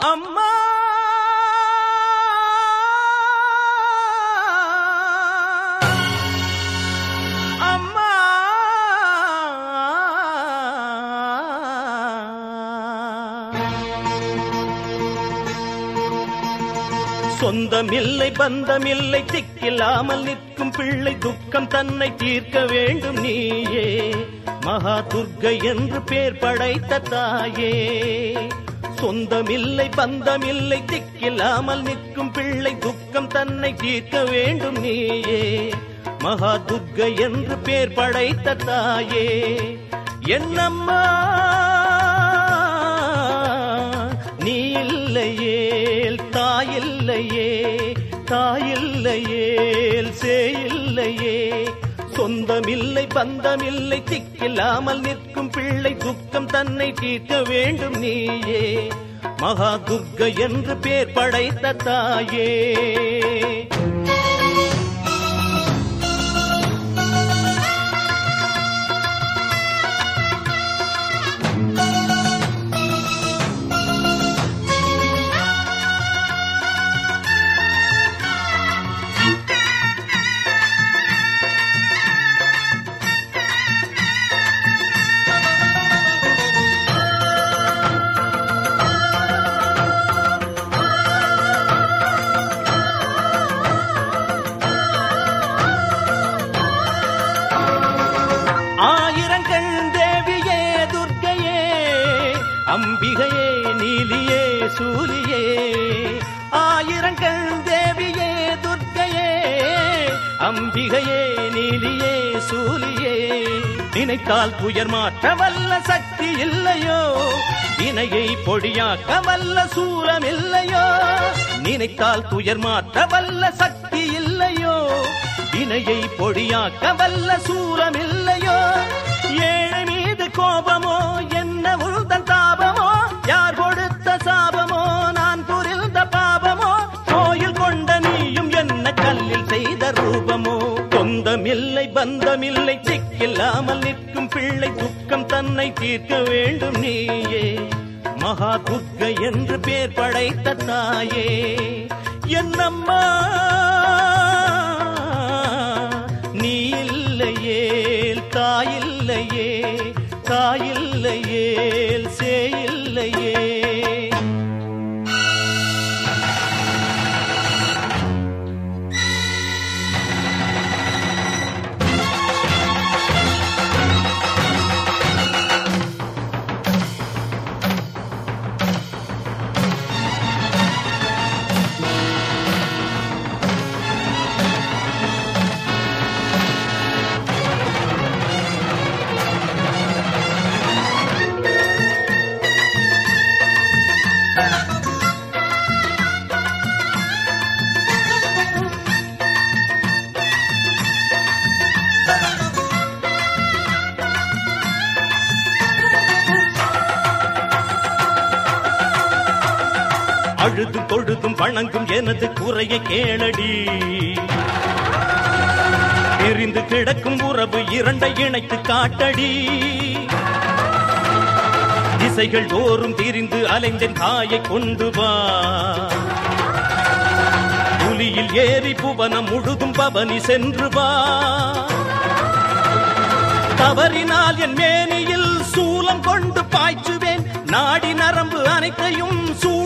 அம்மா அம்மா சொந்தமில்லை பந்தமில்லை திக்கில்லாமல் நிற்கும் பிள்ளை துக்கம் தன்னை தீர்க்க வேண்டும் நீயே மகா துர்க்கை என்று பேர் படைத்த தாயே சொந்தமில்லை பந்தமில்லை திக்கில்லாமல் நிற்கும் பிள்ளை துக்கம் தன்னை தீர்க்க வேண்டும் நீயே மகா துர்க்கை என்று பேர் படைத்த தாயே என்னம்மா நீ இல்லையேல் தாயில்லையே தாயில்லையேல் சேயில்லையே சொந்தமில்லை பந்தமில்லை திக்கில்லாமல் நிற்கும் பிள்ளை துக்கம் தன்னை தீர்க்க வேண்டும் நீயே மகா துர்க்கை என்று பேர் படைத்த தாயே ஆயிரங்கள் தேவியே துர்க்கையே அம்பிகையே நீலியே சூலியே ஆயிரங்கள் தேவியே துர்க்கையே அம்பிகையே நீலியே சூலியே நினைத்தால் துயர் மாற்ற வல்ல சக்தி இல்லையோ இணையை பொடியாக்க வல்ல சூலம் இல்லையோ நினைத்தால் துயர் மாற்ற வல்ல சக்தி இல்லையோ வினையை பொடியாக்க வல்ல சூலம் இல்லையோ ஏழை மீது கோபமோ என்ன உழுதன் தாபமோ யார் கொடுத்த சாபமோ நான் புரிந்த பாபமோ கோயில் கொண்ட நீயும் என்ன கல்லில் செய்த ரூபமோ சொந்தமில்லை பந்தமில்லை சிக்கில்லாமல் நிற்கும் பிள்ளை துக்கம் தன்னை தீர்க்க வேண்டும் நீயே மகா துர்க்கை என்று பேர் படைத்த தாயே என்னம்மா நீ இல்லையேல் தாயில்லையே தாயில்லையேல் சேயில்லையே அழுது தொழுதும் வணங்கும் எனது குறையை கேளடி பிரிந்து கிடக்கும் உறவு இரண்டை இணைத்து காட்டடி திசைகள் தோறும் திரிந்து அலைந்தன் தாயை கொண்டு வா புலியில் ஏறி புவனம் முழுதும் பவனி சென்று வா தவறினால் என் மேனியில் சூலம் கொண்டு பாய்ச்சுவேன் நாடி நரம்பு அனைத்தையும் சூ